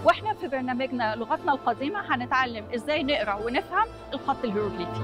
واحنا في برنامجنا لغتنا القديمه هنتعلم ازاي نقرا ونفهم الخط الهيروغليفي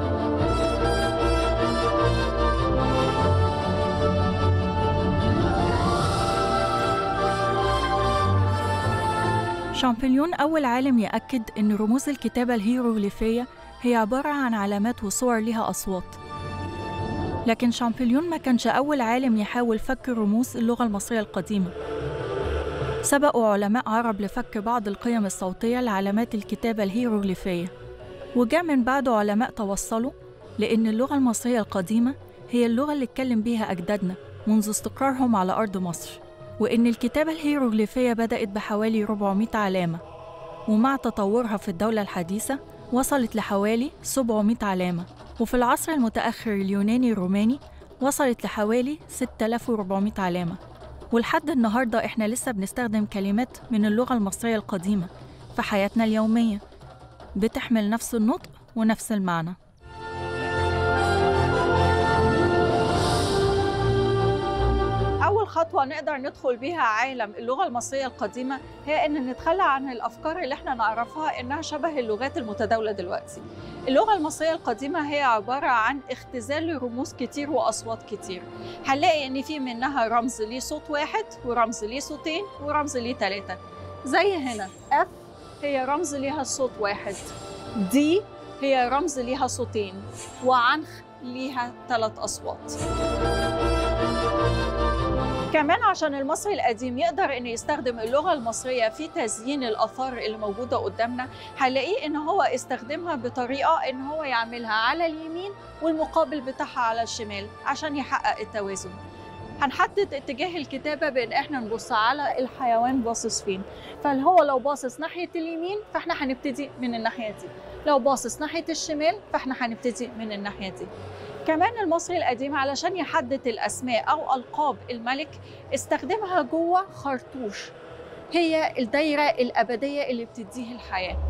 شامبليون أول عالم يأكد إن رموز الكتابة الهيروغليفية هي عبارة عن علامات وصور لها أصوات لكن شامبليون ما كانش أول عالم يحاول فك رموز اللغة المصرية القديمة سبقوا علماء عرب لفك بعض القيم الصوتية لعلامات الكتابة الهيروغليفية وجاء من بعده علماء توصلوا لأن اللغة المصرية القديمة هي اللغة اللي اتكلم بيها أجدادنا منذ استقرارهم على أرض مصر وإن الكتابة الهيروغليفية بدأت بحوالي 400 علامة ومع تطورها في الدولة الحديثة وصلت لحوالي 700 علامة وفي العصر المتأخر اليوناني الروماني وصلت لحوالي 6400 علامة ولحد النهاردة إحنا لسه بنستخدم كلمات من اللغة المصرية القديمة في حياتنا اليومية بتحمل نفس النطق ونفس المعنى أول خطوة نقدر ندخل بيها عالم اللغة المصرية القديمة هي إن نتخلى عن الأفكار اللي إحنا نعرفها إنها شبه اللغات المتداولة دلوقتي. اللغة المصرية القديمة هي عبارة عن اختزال لرموز كتير وأصوات كتير. هنلاقي إن في منها رمز ليه صوت واحد ورمز ليه صوتين ورمز ليه ثلاثة. زي هنا F هي رمز ليها صوت واحد. D هي رمز ليها صوتين. وعنخ ليها ثلاث أصوات. كمان عشان المصري القديم يقدر انه يستخدم اللغه المصريه في تزيين الاثار اللي موجوده قدامنا هنلاقيه ان هو استخدمها بطريقه ان هو يعملها على اليمين والمقابل بتاعها على الشمال عشان يحقق التوازن هنحدد اتجاه الكتابة بإن إحنا نبص على الحيوان باصص فين فهل هو لو باصص ناحية اليمين فإحنا هنبتدي من الناحية دي لو باصص ناحية الشمال فإحنا هنبتدي من الناحية دي كمان المصري القديم علشان يحدد الأسماء أو ألقاب الملك استخدمها جوه خرطوش هي الدايرة الأبدية اللي بتديه الحياة